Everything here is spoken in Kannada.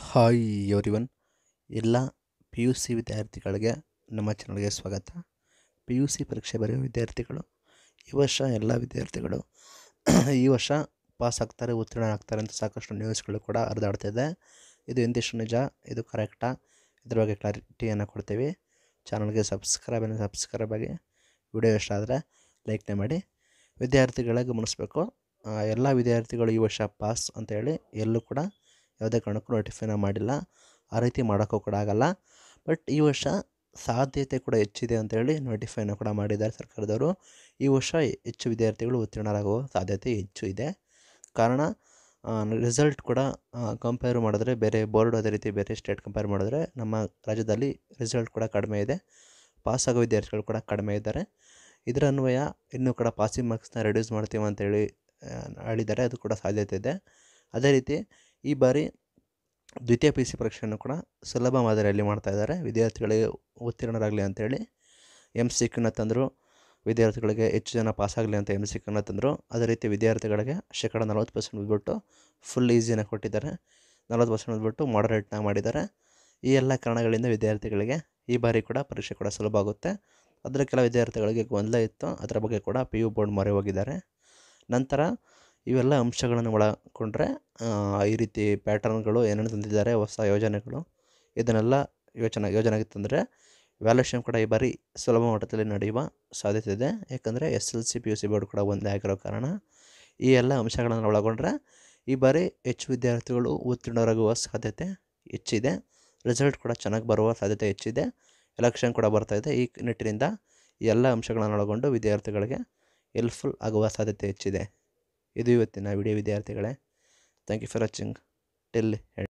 ಹಾಯ್ ಎವ್ರಿವನ್ ಎಲ್ಲ ಪಿ ಯು ಸಿ ವಿದ್ಯಾರ್ಥಿಗಳಿಗೆ ನಮ್ಮ ಚಾನಲ್ಗೆ ಸ್ವಾಗತ ಪಿ ಯು ಸಿ ಪರೀಕ್ಷೆ ಬರೆಯುವ ವಿದ್ಯಾರ್ಥಿಗಳು ಈ ವರ್ಷ ಎಲ್ಲ ವಿದ್ಯಾರ್ಥಿಗಳು ಈ ವರ್ಷ ಪಾಸ್ ಆಗ್ತಾರೆ ಉತ್ತೀರ್ಣ ಆಗ್ತಾರೆ ಅಂತ ಸಾಕಷ್ಟು ನ್ಯೂಸ್ಗಳು ಕೂಡ ಹರಿದಾಡ್ತಿದೆ ಇದು ಎಂದಿಷ್ಟು ನಿಜ ಇದು ಕರೆಕ್ಟಾ ಇದ್ರ ಬಗ್ಗೆ ಕ್ಲಾರಿಟಿಯನ್ನು ಕೊಡ್ತೀವಿ ಚಾನಲ್ಗೆ ಸಬ್ಸ್ಕ್ರೈಬ್ ಸಬ್ಸ್ಕ್ರೈಬ್ ಆಗಿ ವಿಡಿಯೋ ಇಷ್ಟ ಆದರೆ ಲೈಕ್ನೇ ಮಾಡಿ ವಿದ್ಯಾರ್ಥಿಗಳೇ ಗಮನಿಸಬೇಕು ಎಲ್ಲ ವಿದ್ಯಾರ್ಥಿಗಳು ಈ ವರ್ಷ ಪಾಸ್ ಅಂತೇಳಿ ಎಲ್ಲೂ ಕೂಡ ಯಾವುದೇ ಕಾರಣಕ್ಕೂ ನೋಟಿಫೈನ ಮಾಡಿಲ್ಲ ಆ ರೀತಿ ಮಾಡೋಕ್ಕೂ ಕೂಡ ಆಗಲ್ಲ ಬಟ್ ಈ ವರ್ಷ ಸಾಧ್ಯತೆ ಕೂಡ ಹೆಚ್ಚಿದೆ ಅಂತೇಳಿ ನೋಟಿಫೈನ ಕೂಡ ಮಾಡಿದ್ದಾರೆ ಸರ್ಕಾರದವರು ಈ ವರ್ಷ ಹೆಚ್ಚು ವಿದ್ಯಾರ್ಥಿಗಳು ಉತ್ತೀರ್ಣರಾಗುವ ಸಾಧ್ಯತೆ ಹೆಚ್ಚು ಇದೆ ಕಾರಣ ರಿಸಲ್ಟ್ ಕೂಡ ಕಂಪೇರ್ ಮಾಡಿದ್ರೆ ಬೇರೆ ಬೋರ್ಡ್ ಅದೇ ರೀತಿ ಬೇರೆ ಸ್ಟೇಟ್ ಕಂಪೇರ್ ಮಾಡಿದ್ರೆ ನಮ್ಮ ರಾಜ್ಯದಲ್ಲಿ ರಿಸಲ್ಟ್ ಕೂಡ ಕಡಿಮೆ ಇದೆ ಪಾಸ್ ಆಗೋ ವಿದ್ಯಾರ್ಥಿಗಳು ಕೂಡ ಕಡಿಮೆ ಇದ್ದಾರೆ ಇದರ ಅನ್ವಯ ಇನ್ನೂ ಕೂಡ ಪಾಸಿಂಗ್ ಮಾರ್ಕ್ಸ್ನ ರೆಡ್ಯೂಸ್ ಮಾಡ್ತೀವಿ ಅಂತೇಳಿ ಆ, ಹೇಳಿದ್ದಾರೆ ಅದು ಕೂಡ ಸಾಧ್ಯತೆ ಇದೆ ಅದೇ ರೀತಿ ಈ ಬಾರಿ ದ್ವಿತೀಯ ಪಿ ಸಿ ಪರೀಕ್ಷೆಯನ್ನು ಕೂಡ ಸುಲಭ ಮಾದರಿಯಲ್ಲಿ ಮಾಡ್ತಾ ಇದ್ದಾರೆ ವಿದ್ಯಾರ್ಥಿಗಳಿಗೆ ಉತ್ತೀರ್ಣರಾಗಲಿ ಅಂತೇಳಿ ಎಮ್ ಸಿ ಕ್ಯೂನ ತಂದರು ವಿದ್ಯಾರ್ಥಿಗಳಿಗೆ ಹೆಚ್ಚು ಜನ ಪಾಸ್ ಆಗಲಿ ಅಂತ ಎಮ್ ಸಿ ಕ್ಯೂನ ತಂದರು ಅದೇ ರೀತಿ ವಿದ್ಯಾರ್ಥಿಗಳಿಗೆ ಶೇಕಡ ನಲ್ವತ್ತು ಪರ್ಸೆಂಟ್ ಬಿಟ್ಬಿಟ್ಟು ಫುಲ್ ಈಸಿನ ಕೊಟ್ಟಿದ್ದಾರೆ ನಲ್ವತ್ತು ಪರ್ಸೆಂಟ್ ಬಿಟ್ಟು ಮಾಡರೇಟ್ನ ಮಾಡಿದ್ದಾರೆ ಈ ಎಲ್ಲ ಕಾರಣಗಳಿಂದ ವಿದ್ಯಾರ್ಥಿಗಳಿಗೆ ಈ ಬಾರಿ ಕೂಡ ಪರೀಕ್ಷೆ ಕೂಡ ಸುಲಭ ಆಗುತ್ತೆ ಅದರ ಕೆಲ ವಿದ್ಯಾರ್ಥಿಗಳಿಗೆ ಗೊಂದಲ ಇತ್ತು ಅದರ ಬಗ್ಗೆ ಕೂಡ ಪಿ ಯು ಬೋರ್ಡ್ ಮೊರೆ ಹೋಗಿದ್ದಾರೆ ನಂತರ ಇವೆಲ್ಲ ಅಂಶಗಳನ್ನು ಒಳಗೊಂಡ್ರೆ ಆ, ಈ ರೀತಿ ಪ್ಯಾಟರ್ನ್ಗಳು ಏನೇನು ತಂದಿದ್ದಾರೆ ಹೊಸ ಯೋಜನೆಗಳು ಇದನ್ನೆಲ್ಲ ಯೋಚನೆ ಯೋಜನೆಗೆ ತಂದರೆ ವ್ಯಾಲ್ಯೂಷನ್ ಕೂಡ ಈ ಬಾರಿ ಸುಲಭ ಮಟ್ಟದಲ್ಲಿ ನಡೆಯುವ ಸಾಧ್ಯತೆ ಇದೆ ಯಾಕಂದರೆ S L C P U C board ಕೂಡ ಒಂದೇ ಆಗಿರೋ ಕಾರಣ ಈ ಎಲ್ಲ ಅಂಶಗಳನ್ನು ಒಳಗೊಂಡ್ರೆ ಈ ಬಾರಿ ಹೆಚ್ಚು ವಿದ್ಯಾರ್ಥಿಗಳು ಉತ್ತೀರ್ಣರಾಗುವ ಸಾಧ್ಯತೆ ಹೆಚ್ಚಿದೆ ರಿಸಲ್ಟ್ ಕೂಡ ಚೆನ್ನಾಗಿ ಬರುವ ಸಾಧ್ಯತೆ ಹೆಚ್ಚಿದೆ ಎಲೆಕ್ಷನ್ ಕೂಡ ಬರ್ತಾ ಇದೆ ಈ ನಿಟ್ಟಿನಿಂದ ಈ ಎಲ್ಲ ಅಂಶಗಳನ್ನು ಒಳಗೊಂಡು ವಿದ್ಯಾರ್ಥಿಗಳಿಗೆ ಹೆಲ್ಪ್ಫುಲ್ ಆಗುವ ಸಾಧ್ಯತೆ ಹೆಚ್ಚಿದೆ ಇದು ಇವತ್ತಿನ ವಿಡಿಯೋ ವಿದ್ಯಾರ್ಥಿಗಳೇ thank you for watching till